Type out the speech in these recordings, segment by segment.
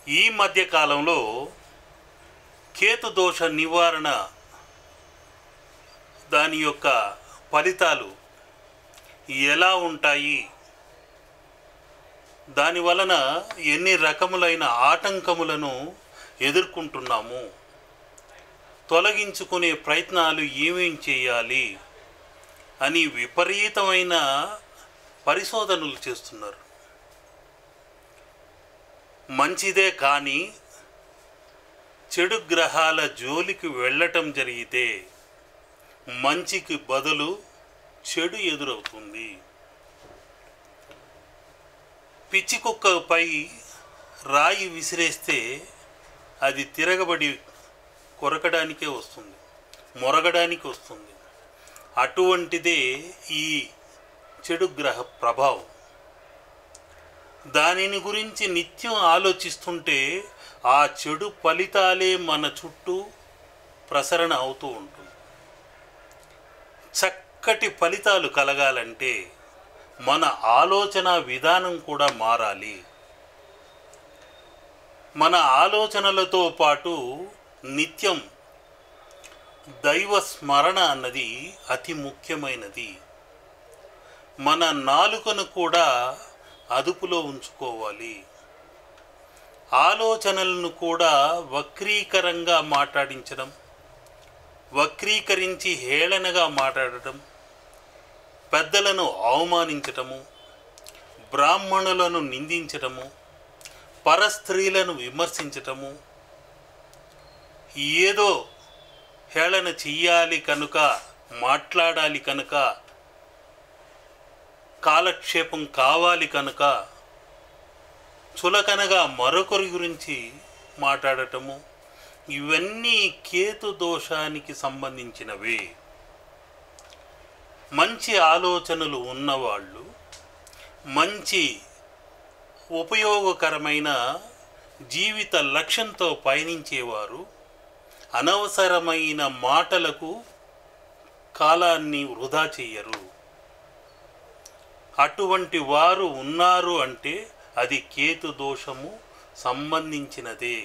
ఈ మధ్య కాలంలో కేతు దోష నివారణ దాని యొక్క ఫలితాలు ఎలా ఉంటాయి దాని వలన ఎన్ని రకములైన ఆటంకములను ఎదుర్కొంటున్నాము తొలగించుకునే ప్రయత్నాలు ఏమేం చేయాలి అని విపరీతమైన పరిశోధనలు చేస్తున్నారు మంచిదే కానీ చెడు గ్రహాల జోలికి వెళ్ళటం జరిగితే మంచికి బదులు చెడు ఎదురవుతుంది పిచ్చి కుక్కపై రాయి విసిరేస్తే అది తిరగబడి కొరకడానికే వస్తుంది మొరగడానికి వస్తుంది అటువంటిదే ఈ చెడు గ్రహ ప్రభావం దానిని గురించి నిత్యం ఆలోచిస్తుంటే ఆ చెడు ఫలితాలే మన చుట్టూ ప్రసరణ అవుతూ ఉంటుంది చక్కటి ఫలితాలు కలగాలంటే మన ఆలోచన విధానం కూడా మారాలి మన ఆలోచనలతో పాటు నిత్యం దైవ స్మరణ అన్నది అతి ముఖ్యమైనది మన నాలుకను కూడా అదుపులో ఉంచుకోవాలి ఆలోచనలను కూడా వక్రీకరంగా మాట్లాడించడం వక్రీకరించి హేళనగా మాట్లాడటం పెద్దలను అవమానించటము బ్రాహ్మణులను నిందించటము పరస్త్రీలను విమర్శించటము ఏదో హేళన చెయ్యాలి కనుక మాట్లాడాలి కనుక కాలక్షేపం కావాలి కనుక చులకనగా మరొకరి గురించి మాట్లాడటము ఇవన్నీ కేతు దోషానికి సంబంధించినవే మంచి ఆలోచనలు ఉన్నవాళ్ళు మంచి ఉపయోగకరమైన జీవిత లక్ష్యంతో పయనించేవారు అనవసరమైన మాటలకు కాలాన్ని వృధా చెయ్యరు అటువంటి వారు ఉన్నారు అంటే అది కేతు దోషము సంబంధించినదే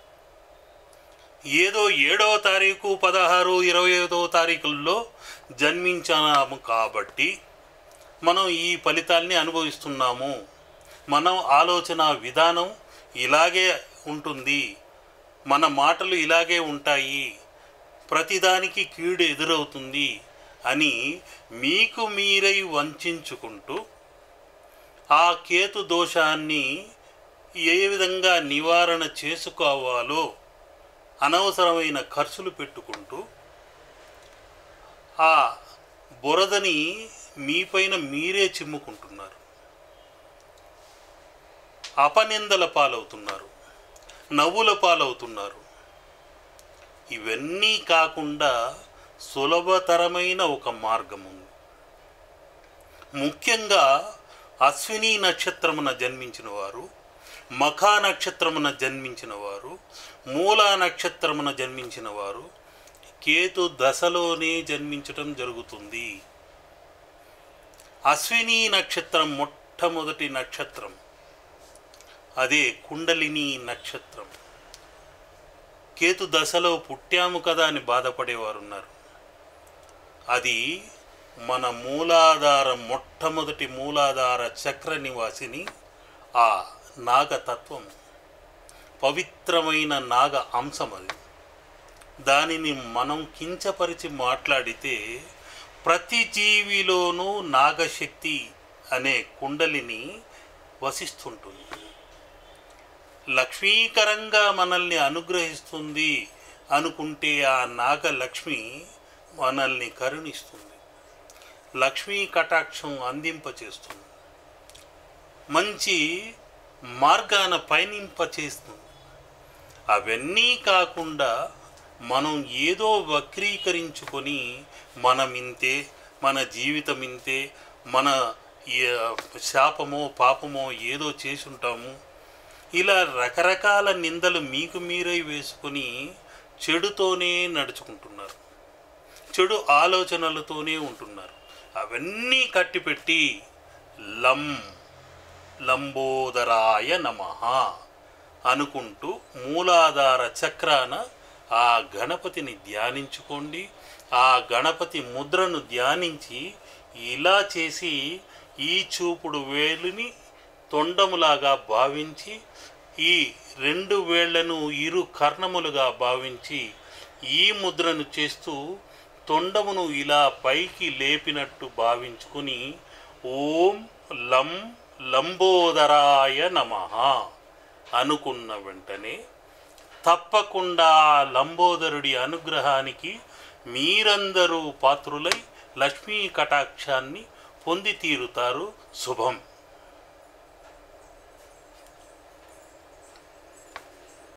ఏదో ఏడవ తారీఖు పదహారు ఇరవై ఐదవ తారీఖుల్లో జన్మించాము కాబట్టి మనం ఈ ఫలితాల్ని అనుభవిస్తున్నాము మనం ఆలోచన విధానం ఇలాగే ఉంటుంది మన మాటలు ఇలాగే ఉంటాయి ప్రతిదానికి కీడు ఎదురవుతుంది అని మీకు మీరై వంచుకుంటూ ఆ కేతు దోషాన్ని ఏ విధంగా నివారణ చేసుకోవాలో అనవసరమైన ఖర్చులు పెట్టుకుంటూ ఆ బురదని మీపైన మీరే చిమ్ముకుంటున్నారు అపనిందల పాలవుతున్నారు నవ్వుల పాలవుతున్నారు ఇవన్నీ కాకుండా సులభతరమైన ఒక మార్గం ఉంది ముఖ్యంగా అశ్విని నక్షత్రమున జన్మించిన వారు మఖా నక్షత్రమున జన్మించిన వారు మూలా నక్షత్రమున జన్మించిన వారు కేతు దశలోనే జన్మించటం జరుగుతుంది అశ్విని నక్షత్రం మొట్టమొదటి నక్షత్రం అదే కుండలిని నక్షత్రం కేతు దశలో పుట్టాము కదా అని బాధపడేవారు ఉన్నారు అది మన మూలాధార మొట్టమొదటి మూలాధార చక్ర నివాసిని ఆ నాగతత్వం పవిత్రమైన నాగ అంశం అది దానిని మనం కించపరిచి మాట్లాడితే ప్రతి జీవిలోనూ నాగశక్తి అనే కుండలిని వసిస్తుంటుంది లక్ష్మీకరంగా మనల్ని అనుగ్రహిస్తుంది అనుకుంటే ఆ నాగలక్ష్మి మనల్ని కరుణిస్తుంది లక్ష్మీ కటాక్షం అందింపచేస్తుంది మంచి మార్గాన పయనింపచేస్తుంది అవన్నీ కాకుండా మనం ఏదో వక్రీకరించుకొని మనం ఇంతే మన జీవితం ఇంతే మన ఏ- శాపమో పాపమో ఏదో చేసుంటాము ఇలా రకరకాల నిందలు మీకు మీరై వేసుకొని చెడుతోనే నడుచుకుంటున్నారు చెడు ఆలోచనలతోనే ఉంటున్నారు అవన్నీ కట్టిపెట్టి లం లంబోదరాయ నమ అనుకుంటూ మూలాధార చక్రాన ఆ గణపతిని ధ్యానించుకోండి ఆ గణపతి ముద్రను ధ్యానించి ఇలా చేసి ఈ చూపుడు వేలుని తొండములాగా భావించి ఈ రెండు వేళ్లను ఇరు కర్ణములుగా భావించి ఈ ముద్రను చేస్తూ తొండమును ఇలా పైకి లేపినట్టు భావించుకుని ఓం లం లంబోదరాయ నమ అనుకున్న వెంటనే తప్పకుండా ఆ లంబోదరుడి అనుగ్రహానికి మీరందరూ పాత్రులై లక్ష్మీ కటాక్షాన్ని పొంది తీరుతారు శుభం